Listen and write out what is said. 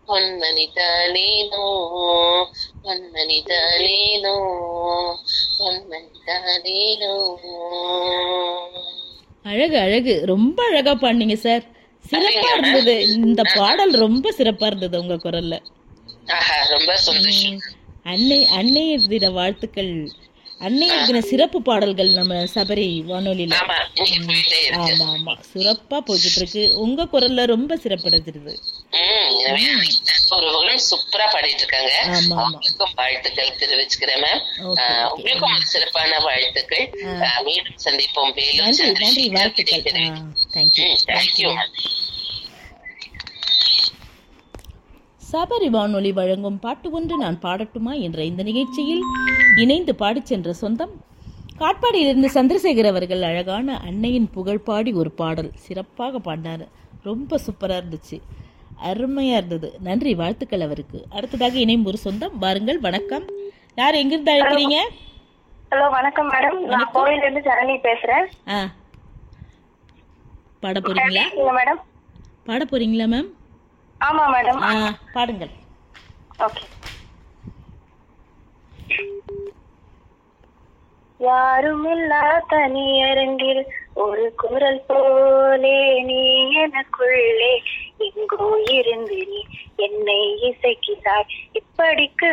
பொன்மணி தாலேனோ பொன்மணி தாலேனோ பொன்மணி தாலேனோ அழகு அழகு ரொம்ப அழகா பாடினீங்க சார் சிறப்பா இருந்தது இந்த பாடல் ரொம்ப சிறப்பா இருந்தது உங்க குரல்ல ஆஹா ரொம்ப சந்தோஷம் அன்னை அன்னையர் தின வாழ்த்துக்கள் அன்னையர் தின சிறப்பு பாடல்கள் நம்ம சபரி வானொலியில ஆமா இங்க போயிட்டே இருக்கு ஆமா ஆமா சிறப்பா போய்கிட்டு இருக்கு உங்க குரல்ல ரொம்ப சிறப்படைஞ்சிருது ம், எனவே உறவுகளும் சூப்பரா பாடிட்டு இருக்காங்க ஆமா ஆமா அவங்களுக்கும் வாழ்த்துக்கள் தெரிவிச்சுக்கிறேன் மேம் ஓகே ஆஹ், உங்களுக்கும் ஒரு சிறப்பான வாழ்த்துக்கள் ஆஹ், மீண்டும் சந்திப்போம் வேலும் நன்றி நன்றி சந்திரசேகர் வாழ்த்துக்கள் கிடைக்கிறது. தேங்க்யூ ம், thank you. சபரி வானொலி வழங்கும் பாட்டு ஒன்று நான் பாடட்டுமா என்ற இந்த நிகழ்ச்சியில் இணைந்து பாடிச் சென்ற சொந்தம் காட்பாடியிலிருந்து சந்திரசேகர் அவர்கள் அழகான அன்னையின் புகழ் பாடி ஒரு பாடல் சிறப்பாக பாடினார் ரொம்ப சூப்பராக இருந்துச்சு அருமையாக இருந்தது நன்றி வாழ்த்துக்கள் அவருக்கு அடுத்ததாக இணையும் ஒரு சொந்தம் வாருங்கள் வணக்கம் யார் எங்கிருந்து அழைக்கிறீங்க ஹலோ வணக்கம் மேடம் நான் கோயில்ல இருந்து ஜனனி பேசுறேன் ஆ பாட போறீங்களா இல்ல மேடம் பாட போறீங்களா மேம் ஆமா மேடம் ஆ பாடுங்கள் ஓகே யாருமில்லா தனியரங்கில் ஒரு குரல் போலே நீ எனக்குள்ளே எங்கோ இருந்து நீ என்னை இசைக்கிறாய் இப்படிக்கு